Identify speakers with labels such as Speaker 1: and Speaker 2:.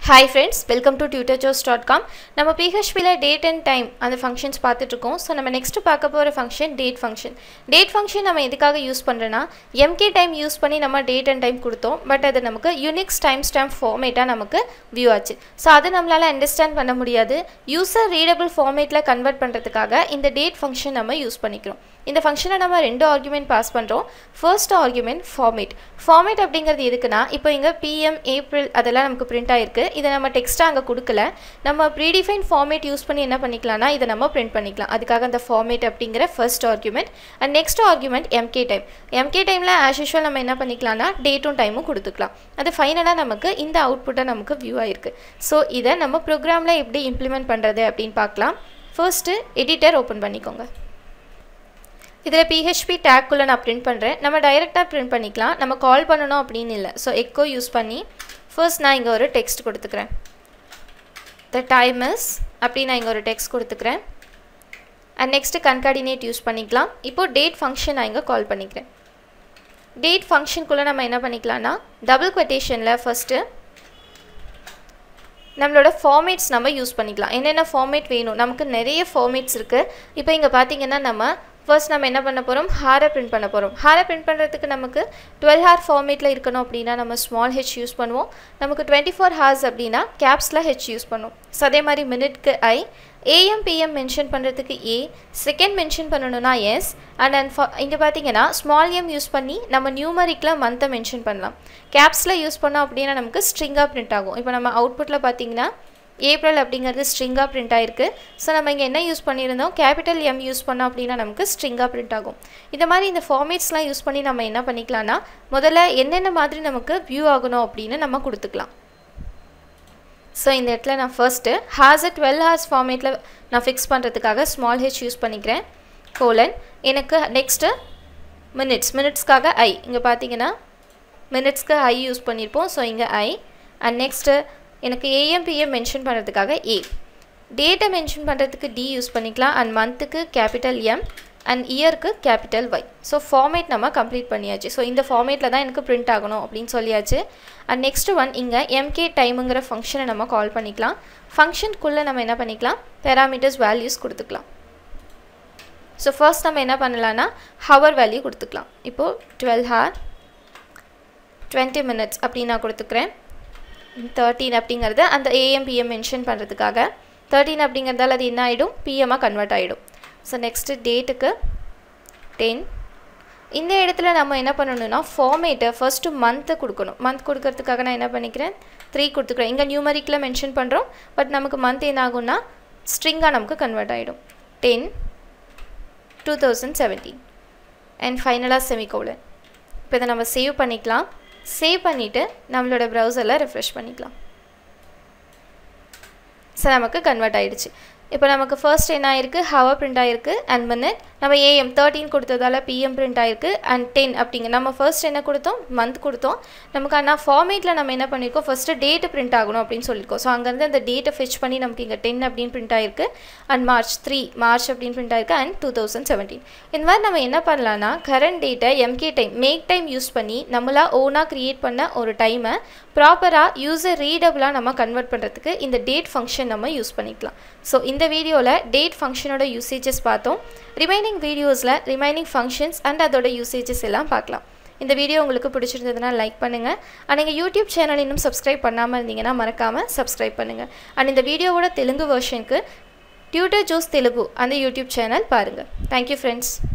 Speaker 1: hi friends welcome to Tutor Joes dot com நம்ம பிஹெச்பியில் date and time அந்த functions பார்த்துட்ருக்கோம் ஸோ நம்ம நெக்ஸ்ட்டு பார்க்க போகிற function date function date function நம்ம எதுக்காக யூஸ் பண்ணுறோன்னா எம்கே டைம் யூஸ் பண்ணி நம்ம டேட் அண்ட் டைம் கொடுத்தோம் பட் அது நமக்கு யூனிக்ஸ் டைம் ஸ்டாம்ப் ஃபார்மேட்டாக நமக்கு வியூ ஆச்சு ஸோ அது நம்மளால் அண்டர்ஸ்டாண்ட் பண்ண முடியாது யூசர் ரீடபிள் ஃபார்மேட்டில் கன்வெர்ட் பண்ணுறதுக்காக இந்த டேட் ஃபங்க்ஷன் நம்ம யூஸ் பண்ணிக்கிறோம் இந்த ஃபங்க்ஷனை நம்ம ரெண்டு ஆர்குமெண்ட் பாஸ் பண்ணுறோம் ஃபர்ஸ்ட் ஆர்குமெண்ட் ஃபார்மேட் ஃபார்மேட் அப்படிங்கிறது எதுக்குன்னா இப்போ இங்கே பிஎம் ஏப்ரல் அதெல்லாம் நமக்கு பிரிண்ட் ஆயிருக்கு இதை நம்ம டெக்ஸ்ட்டாக அங்கே கொடுக்கல நம்ம ப்ரீடிஃபைன் ஃபார்மேட் யூஸ் பண்ணி என்ன பண்ணிக்கலாம்னா இதை நம்ம பிரிண்ட் பண்ணிக்கலாம் அதுக்காக அந்த ஃபார்மேட் அப்படிங்கிற first argument and next argument MK time MK டைமில் ஆஸ் யூஷுவல் நம்ம என்ன பண்ணிக்கலாம்னா டேட்டும் டைமும் கொடுத்துக்கலாம் அது ஃபைனலாக நமக்கு இந்த அவுட்புட்டை நமக்கு வியூ ஆயிருக்கு ஸோ இதை நம்ம ப்ரோக்ராமில் எப்படி இம்ப்ளிமெண்ட் பண்ணுறது அப்படின்னு பார்க்கலாம் ஃபர்ஸ்ட்டு எடிட்டர் ஓப்பன் பண்ணிக்கோங்க இதில் பிஹெச்பி டேக்குள்ளே நான் பிரிண்ட் பண்ணுறேன் நம்ம டைரெக்டாக பிரிண்ட் பண்ணிக்கலாம் நம்ம கால் பண்ணணும் அப்படின்னு இல்லை ஸோ எக்கோ யூஸ் பண்ணி ஃபர்ஸ்ட் நான் இங்கே ஒரு டெக்ஸ்ட் கொடுத்துக்கிறேன் த டைம் இஸ் அப்படி நான் இங்கே ஒரு டெக்ஸ்ட் கொடுத்துக்கிறேன் அண்ட் நெக்ஸ்ட்டு கன்கார்டினேட் யூஸ் பண்ணிக்கலாம் இப்போது டேட் ஃபங்க்ஷன் நான் இங்கே கால் பண்ணிக்கிறேன் டேட் ஃபங்க்ஷனுக்குள்ளே நம்ம என்ன பண்ணிக்கலாம்னா டபுள் கொட்டேஷனில் ஃபஸ்ட்டு நம்மளோட ஃபார்மேட்ஸ் நம்ம யூஸ் பண்ணிக்கலாம் என்னென்ன ஃபார்மேட் வேணும் நமக்கு நிறைய ஃபார்மேட்ஸ் இருக்குது இப்போ இங்கே பார்த்தீங்கன்னா நம்ம ஃபர்ஸ்ட் நம்ம என்ன பண்ண போகிறோம் ஹாரை பிரிண்ட் பண்ண போகிறோம் ஹாரை பிரிண்ட் பண்ணுறதுக்கு நமக்கு டுவெல் ஹார் ஃபார்மேட்டில் இருக்கணும் அப்படின்னா நம்ம ஸ்மால் ஹெச் யூஸ் பண்ணுவோம் நமக்கு டுவெண்ட்டி ஃபோர் ஹார்ஸ் அப்படின்னா கேப்ஸில் ஹெச் யூஸ் பண்ணுவோம் ஸோ அதே மாதிரி மினிட்க்கு ஐ ஏஎம் பிஎம் மென்ஷன் பண்ணுறதுக்கு ஏ செகண்ட் மென்ஷன் பண்ணணும்னா எஸ் அண்ட் அண்ட் இங்கே பார்த்தீங்கன்னா ஸ்மால் எம் யூஸ் பண்ணி நம்ம நியூமரிக்கில் மந்த்தை மென்ஷன் பண்ணலாம் கேப்ஸில் யூஸ் பண்ணோம் அப்படின்னா நமக்கு ஸ்ட்ரிங்காக பிரிண்ட் ஆகும் இப்போ நம்ம அவுட்புட்டில் பார்த்தீங்கன்னா ஏப்ரல் அப்படிங்கிறது ஸ்ட்ரிங்காக பிரிண்ட் ஆயிருக்கு ஸோ நம்ம இங்கே என்ன யூஸ் பண்ணியிருந்தோம் கேபிட்டல் எம் யூஸ் பண்ணோம் அப்படின்னா நமக்கு ஸ்ட்ரிங்காக பிரிண்ட் ஆகும் இந்த மாதிரி இந்த ஃபார்மேட்ஸ்லாம் யூஸ் பண்ணி நம்ம என்ன பண்ணிக்கலாம்னா முதல்ல என்னென்ன மாதிரி நமக்கு வியூ ஆகணும் அப்படின்னு நம்ம கொடுத்துக்கலாம் ஸோ இந்த இடத்துல நான் ஃபர்ஸ்ட்டு ஹார்ஸை டுவெல் ஹார்ஸ் ஃபார்மேட்டில் நான் ஃபிக்ஸ் பண்ணுறதுக்காக ஸ்மால் ஹெச் யூஸ் பண்ணிக்கிறேன் கோலன் எனக்கு நெக்ஸ்ட்டு மினிட்ஸ் மினிட்ஸ்க்காக ஐ இங்கே பார்த்தீங்கன்னா மினிட்ஸ்க்கு ஐ யூஸ் பண்ணியிருப்போம் ஸோ இங்கே ஐ அண்ட் நெக்ஸ்ட்டு எனக்கு ஏஎம் பிஎம் மென்ஷன் பண்ணுறதுக்காக ஏ டேட்டை மென்ஷன் பண்ணுறதுக்கு டி யூஸ் பண்ணிக்கலாம் அண்ட் மந்த்துக்கு கேபிட்டல் எம் அண்ட் இயருக்கு கேபிட்டல் ஒய் ஸோ ஃபார்மேட் நம்ம கம்ப்ளீட் பண்ணியாச்சு ஸோ இந்த ஃபார்மேட்டில் தான் எனக்கு பிரிண்ட் ஆகணும் அப்படின்னு சொல்லியாச்சு அண்ட் நெக்ஸ்ட் ஒன் இங்கே எம்கே டைமுங்கிற ஃபங்க்ஷனை நம்ம கால் பண்ணிக்கலாம் ஃபங்க்ஷனுக்குள்ளே நம்ம என்ன பண்ணிக்கலாம் பேராமீட்டர்ஸ் வேல்யூஸ் கொடுத்துக்கலாம் ஸோ ஃபர்ஸ்ட் நம்ம என்ன பண்ணலான்னா ஹவர் வேல்யூ கொடுத்துக்கலாம் இப்போது டுவெல் ஹார் டுவெண்ட்டி மினிட்ஸ் அப்படின்னு நான் கொடுத்துக்கிறேன் தேர்ட்டீன் அப்படிங்கிறது அந்த ஏஎம் பிஎம் மென்ஷன் பண்ணுறதுக்காக தேர்ட்டீன் அப்படிங்கிறதால அது என்ன ஆகிடும் பிஎம்மாக கன்வெர்ட் ஆகிடும் ஸோ நெக்ஸ்ட்டு டேட்டுக்கு டென் இந்த இடத்துல நம்ம என்ன பண்ணணும்னா ஃபார்மேட்டை ஃபஸ்ட்டு மந்த்து கொடுக்கணும் மந்த் கொடுக்கறதுக்காக நான் என்ன பண்ணிக்கிறேன் த்ரீ கொடுத்துக்கிறேன் இங்கே நியூமரிக்கில் மென்ஷன் பண்ணுறோம் பட் நமக்கு மந்த் என்ன ஆகும்னா ஸ்ட்ரிங்காக நமக்கு கன்வெர்ட் ஆகிடும் ten two thousand seventeen and ஃபைனலாக செமிகோலன் இப்போ இதை நம்ம சேவ் பண்ணிக்கலாம் சேவ் பண்ணிவிட்டு நம்மளோட ப்ரௌசரில் ரெஃப்ரெஷ் பண்ணிக்கலாம் ஸோ நமக்கு கன்வெர்ட் ஆகிடுச்சு இப்போ நமக்கு ஃபர்ஸ்ட் என்ன ஆயிருக்கு ஹவர் பிரிண்ட் ஆயிருக்கு அண்ட் மினிட் நம்ம ஏஎம் தேர்ட்டின் கொடுத்ததால பிஎம் பிரிண்ட் ஆயிருக்கு அண்ட் டென் அப்படிங்க நம்ம ஃபர்ஸ்ட் என்ன கொடுத்தோம் மந்த் கொடுத்தோம் நமக்கு ஆனால் ஃபார்மேட்டில் நம்ம என்ன பண்ணியிருக்கோம் ஃபஸ்ட்டு டேட்டு பிரிண்ட் ஆகணும் அப்படின்னு சொல்லியிருக்கோம் ஸோ அங்கேருந்து அந்த டேட்டை ஃபெச் பண்ணி நமக்கு இங்கே டென் அப்படின்னு பிரிண்ட் ஆயிருக்கு அண்ட் மார்ச் த்ரீ மார்ச் அப்படின்னு பிரிண்ட் ஆயிருக்கு அண்ட் டூ தௌசண்ட் செவன்டீன் இந்த மாதிரி நம்ம என்ன பண்ணலாம்னா கரண்ட் டேட்டை MK time make time use பண்ணி நம்மளா ஓனாக க்ரியேட் பண்ண ஒரு டைமை ப்ராப்பராக யூசர் ரீடபுளாக நம்ம கன்வெர்ட் பண்ணுறதுக்கு இந்த டேட் ஃபங்க்ஷன் நம்ம யூஸ் பண்ணிக்கலாம் ஸோ இந்த வீடியோவில் டேட் ஃபங்க்ஷனோட யூசேஜஸ் பார்த்தோம் ரிமைனிங் வீடியோஸில் ரிமைனிங் ஃபங்க்ஷன்ஸ் அண்ட் அதோட யூசேஜஸ் எல்லாம் பார்க்கலாம் இந்த வீடியோ உங்களுக்கு பிடிச்சிருந்ததுன்னா லைக் பண்ணுங்கள் அண்ட் எங்கள் யூடியூப் சேனல் இன்னும் சப்ஸ்கிரைப் பண்ணாமல் இருந்தீங்கன்னா மறக்காமல் சப்ஸ்கிரைப் பண்ணுங்கள் அண்ட் இந்த வீடியோவோட தெலுங்கு வெர்ஷனுக்கு டியூட்டர் ஜோஸ் தெலுங்கு அந்த யூடியூப் சேனல் பாருங்கள் தேங்க்யூ ஃப்ரெண்ட்ஸ்